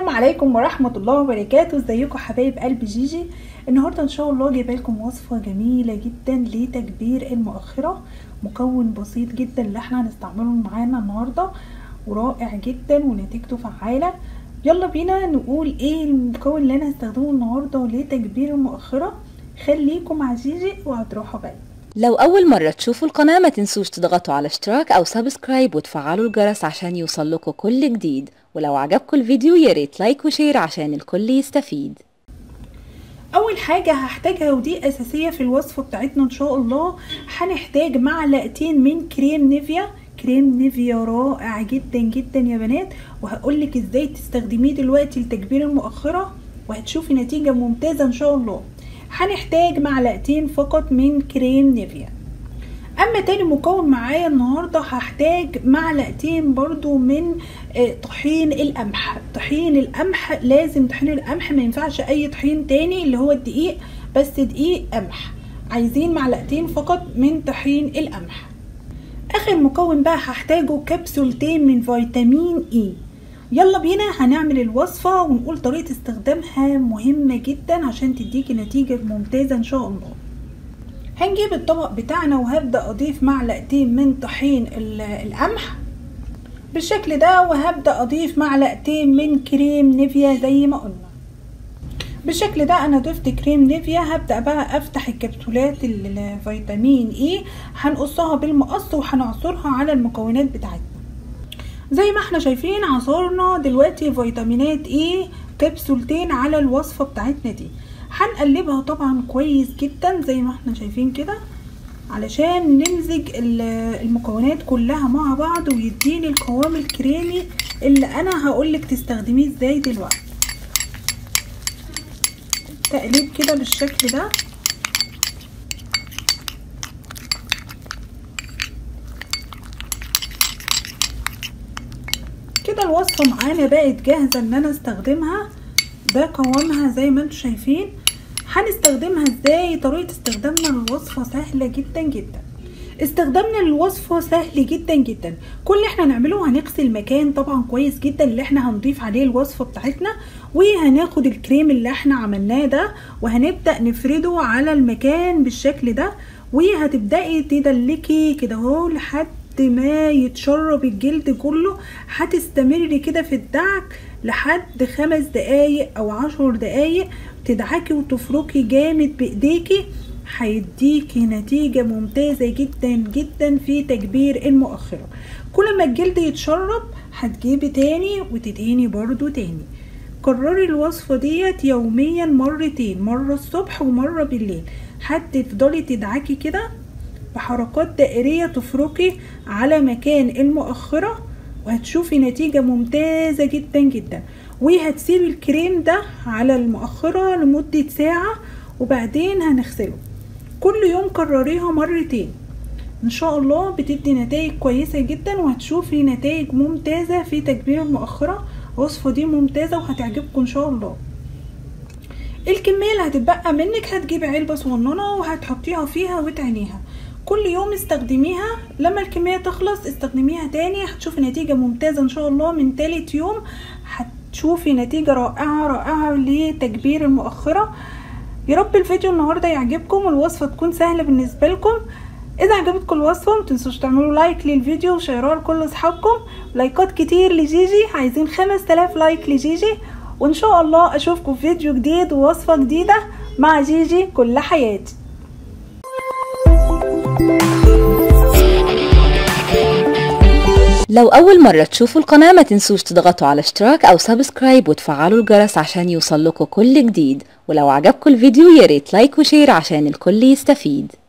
عليكم ورحمة الله وبركاته ازيكم حبايب قلب جيجي النهاردة ان شاء الله جايبه لكم وصفة جميلة جدا لتكبير المؤخرة مكون بسيط جدا اللي احنا هنستعمله معانا النهاردة ورائع جدا ونتيجته فعالة يلا بينا نقول ايه المكون اللي انا هستخدمه النهاردة لتكبير المؤخرة خليكم مع جيجي وهتروحوا بالي لو أول مرة تشوفوا القناة ما تنسوش تضغطوا على اشتراك أو سبسكرايب وتفعلوا الجرس عشان يوصلكوا كل جديد ولو عجبكم الفيديو ياريت لايك وشير عشان الكل يستفيد اول حاجة هحتاجها ودي اساسية في الوصفة بتاعتنا ان شاء الله هنحتاج معلقتين من كريم نيفيا كريم نيفيا رائع جدا جدا يا بنات وهقولك ازاي تستخدميه دلوقتي لتكبير المؤخرة وهتشوفي نتيجة ممتازة ان شاء الله هنحتاج معلقتين فقط من كريم نيفيا اما تاني مكون معايا النهاردة هحتاج معلقتين برضو من طحين القمح طحين القمح لازم طحين القمح ما ينفعش اي طحين تاني اللي هو الدقيق بس دقيق قمح عايزين معلقتين فقط من طحين القمح اخر مكون بقى هحتاجه كبسولتين من فيتامين اي يلا بينا هنعمل الوصفة ونقول طريقة استخدامها مهمة جدا عشان تديكي نتيجة ممتازة ان شاء الله هنجيب الطبق بتاعنا وهبدأ اضيف معلقتين من طحين القمح بالشكل ده وهبدأ اضيف معلقتين من كريم نيفيا زي ما قلنا بالشكل ده انا ضفت كريم نيفيا هبدأ بقى افتح الكبسولات الفيتامين اي هنقصها بالمقص وهنعصرها على المكونات بتاعتنا زي ما احنا شايفين عصرنا دلوقتي فيتامينات ايه كبسولتين على الوصفة بتاعتنا دي هنقلبها طبعا كويس جدا زي ما احنا شايفين كده علشان نمزج المكونات كلها مع بعض ويديني القوام الكريمي اللي انا هقولك تستخدميه ازاي دلوقتي تقليب كده بالشكل ده كده الوصفة معانا بقت جاهزة ان انا استخدمها ده قوامها زي ما انتم شايفين هنستخدمها ازاي طريقة استخدامنا للوصفة سهلة جدا جدا استخدامنا للوصفة سهل جدا جدا كل اللي احنا هنعمله هنغسل المكان طبعا كويس جدا اللي احنا هنضيف عليه الوصفة بتاعتنا وهناخد الكريم اللي احنا عملناه ده وهنبدأ نفرده على المكان بالشكل ده وهتبدأي تدلكي كده اهو لحد ما يتشرب الجلد كله هتستمري كده في الدعك لحد خمس دقايق او عشر دقايق تدعكي وتفركي جامد بايديكي هيديكي نتيجة ممتازة جدا جدا في تكبير المؤخرة كل ما الجلد يتشرب هتجيبي تاني وتدهني برضو تاني كرري الوصفة ديت يوميا مرتين مرة الصبح ومرة بالليل حتى تفضلي تدعكي كده بحركات دائرية تفركي على مكان المؤخرة وهتشوفي نتيجة ممتازة جدا جدا وهتسيبي الكريم ده على المؤخرة لمدة ساعة وبعدين هنغسله كل يوم كرريها مرتين ان شاء الله بتدي نتائج كويسة جدا وهتشوفي نتائج ممتازة في تكبير المؤخرة الوصفة دي ممتازة وهتعجبكم ان شاء الله الكمية اللي هتتبقى منك هتجيبي علبة صغننة وهتحطيها فيها وتعينيها كل يوم استخدميها لما الكمية تخلص استخدميها تاني هتشوفي نتيجة ممتازة ان شاء الله من تالت يوم هتشوفي نتيجة رائعة رائعة لتكبير المؤخرة يا رب الفيديو النهاردة يعجبكم والوصفة تكون سهلة بالنسبة لكم اذا عجبتكم الوصفة متنسوش تعملوا لايك للفيديو وشيروها لكل اصحابكم لايكات كتير لجيجي عايزين 5000 لايك لجيجي وان شاء الله اشوفكم في فيديو جديد ووصفة جديدة مع جيجي كل حياتي لو أول مرة تشوفوا القناة ما تنسوش تضغطوا على اشتراك أو سبسكرايب وتفعلوا الجرس عشان يوصلكوا كل جديد ولو عجبكم الفيديو ياريت لايك وشير عشان الكل يستفيد